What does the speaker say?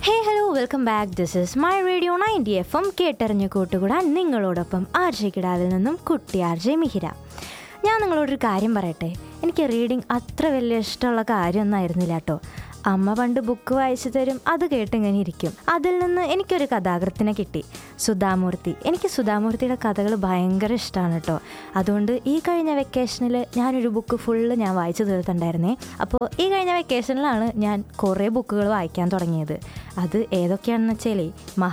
hey hello welcome back this is my radio ninety F M കേട്ടറിഞ്ഞ് കൂട്ടുകൂടാൻ നിങ്ങളോടൊപ്പം R J കിടാവിൽ നിന്നും കുട്ടി ആർ ജെ മിഹിര ഞാൻ നിങ്ങളോടൊരു കാര്യം പറയട്ടെ എനിക്ക് റീഡിങ് അത്ര വലിയ ഇഷ്ടമുള്ള കാര്യമൊന്നും ആയിരുന്നില്ല കേട്ടോ അമ്മ പണ്ട് ബുക്ക് വായിച്ചു തരും അത് കേട്ടിങ്ങനെ ഇരിക്കും അതിൽ നിന്ന് എനിക്കൊരു കഥാകൃത്തിനെ കിട്ടി സുധാമൂർത്തി എനിക്ക് സുധാമൂർത്തിയുടെ കഥകൾ ഭയങ്കര ഇഷ്ടമാണ് കേട്ടോ അതുകൊണ്ട് ഈ കഴിഞ്ഞ വെക്കേഷനിൽ ഞാനൊരു ബുക്ക് ഫുള്ള് ഞാൻ വായിച്ചു തീർത്തിട്ടുണ്ടായിരുന്നേ അപ്പോൾ ഈ കഴിഞ്ഞ വെക്കേഷനിലാണ് ഞാൻ കുറേ ബുക്കുകൾ വായിക്കാൻ തുടങ്ങിയത് അത് ഏതൊക്കെയാണെന്ന് വെച്ചാലേ